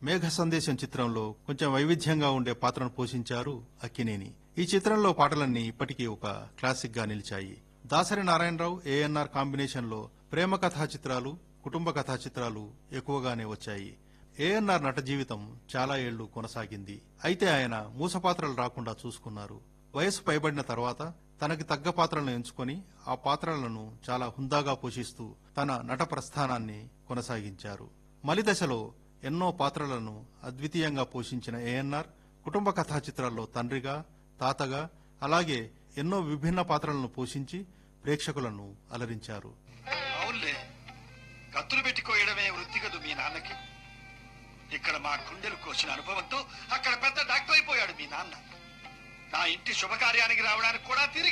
మేఘ సందేశం చిత్రంలో కొంచెం వైవిధ్యంగా ఉండే పాత్రను పోషించారు అక్కినేని ఈ చిత్రంలో పాటలన్నీ ఇప్పటికీ ఒక క్లాసిక్ గా నిలిచాయి దాసరి నారాయణరావు ఏఎన్ఆర్ కాంబినేషన్ లో ప్రేమ కథా చిత్రాలు కుటుంబ కథా చిత్రాలు ఎక్కువగానే వచ్చాయి ఏఎన్ఆర్ నట జీవితం చాలా ఏళ్లు కొనసాగింది అయితే ఆయన మూసపాత్రలు రాకుండా చూసుకున్నారు వయసు పైబడిన తర్వాత తనకి తగ్గ పాత్రలను ఎంచుకొని ఆ పాత్రలను చాలా హుందాగా పోషిస్తూ తన నట ప్రస్థానాన్ని కొనసాగించారు మలిదశలో ఎన్నో పాత్రలను అద్వితీయంగా పోషించిన ఏఎన్ఆర్ కుటుంబ కథా చిత్రాల్లో తండ్రిగా తాతగా అలాగే ఎన్నో విభిన్న పాత్రలను పోషించి ప్రేక్షకులను అలరించారు అవునులే కత్తులు పెట్టి కోయడమే వృత్తి కదు మీ నాన్నకి ఇక్కడ మా గుండెలు కోసిన అనుభవంతో అక్కడ పెద్ద డాక్టర్ అయిపోయాడు మీ నాన్న నా ఇంటి శుభకార్యానికి రావడానికి కూడా తిరిగి